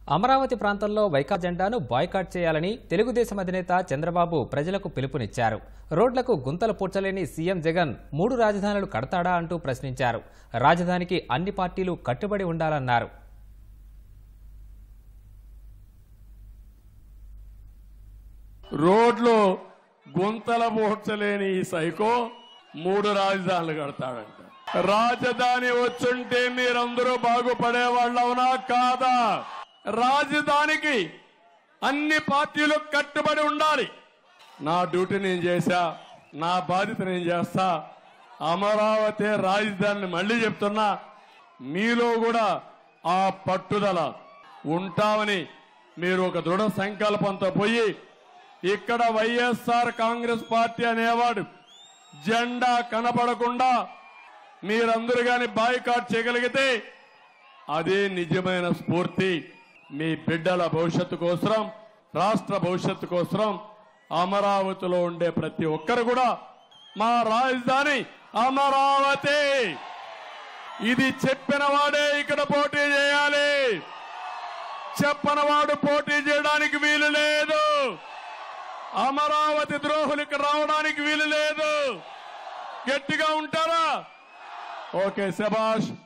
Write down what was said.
అమరావతి ప్రాంతంలో వైకా జెండాను బాయ్కాట్ చేయాలని తెలుగుదేశం అధినేత చంద్రబాబు ప్రజలకు పిలుపునిచ్చారు రోడ్లకు గుంతలు పూడ్చలేని సీఎం జగన్ మూడు రాజధానులు కడతాడా అంటూ ప్రశ్నించారు రాజధానికి అన్ని పార్టీలు కట్టుబడి ఉండాలన్నారు రోడ్లు గుంతల పూడ్చలేని ఈ సైకో మూడు రాజధానులు కడతాడంట రాజధాని వచ్చుంటే మీరందరూ బాగుపడేవాళ్ళవునా కాదా రాజధానికి అన్ని పార్టీలు కట్టుబడి ఉండాలి నా డ్యూటీ నేను చేశా నా బాధ్యత నేను చేస్తా అమరావతి రాజధానిని మళ్ళీ చెప్తున్నా మీలో కూడా ఆ పట్టుదల ఉంటామని మీరు ఒక దృఢ సంకల్పంతో పోయి ఇక్కడ వైఎస్ఆర్ కాంగ్రెస్ పార్టీ అనేవాడు జెండా కనపడకుండా మీరందరూ గాని బాయ్కాట్ చేయగలిగితే అదే నిజమైన స్ఫూర్తి మీ బిడ్డల భవిష్యత్తు కోసం రాష్ట్ర భవిష్యత్తు కోసం అమరావతిలో ఉండే ప్రతి ఒక్కరు కూడా మా రాజధాని అమరావతి ఇది చెప్పిన వాడే ఇక్కడ పోటీ చేయాలి చెప్పనవాడు పోటీ చేయడానికి వీలు లేదు అమరావతి ద్రోహులు ఇక్కడ రావడానికి వీలు లేదు గట్టిగా ఉంటారా ఓకే శబాష్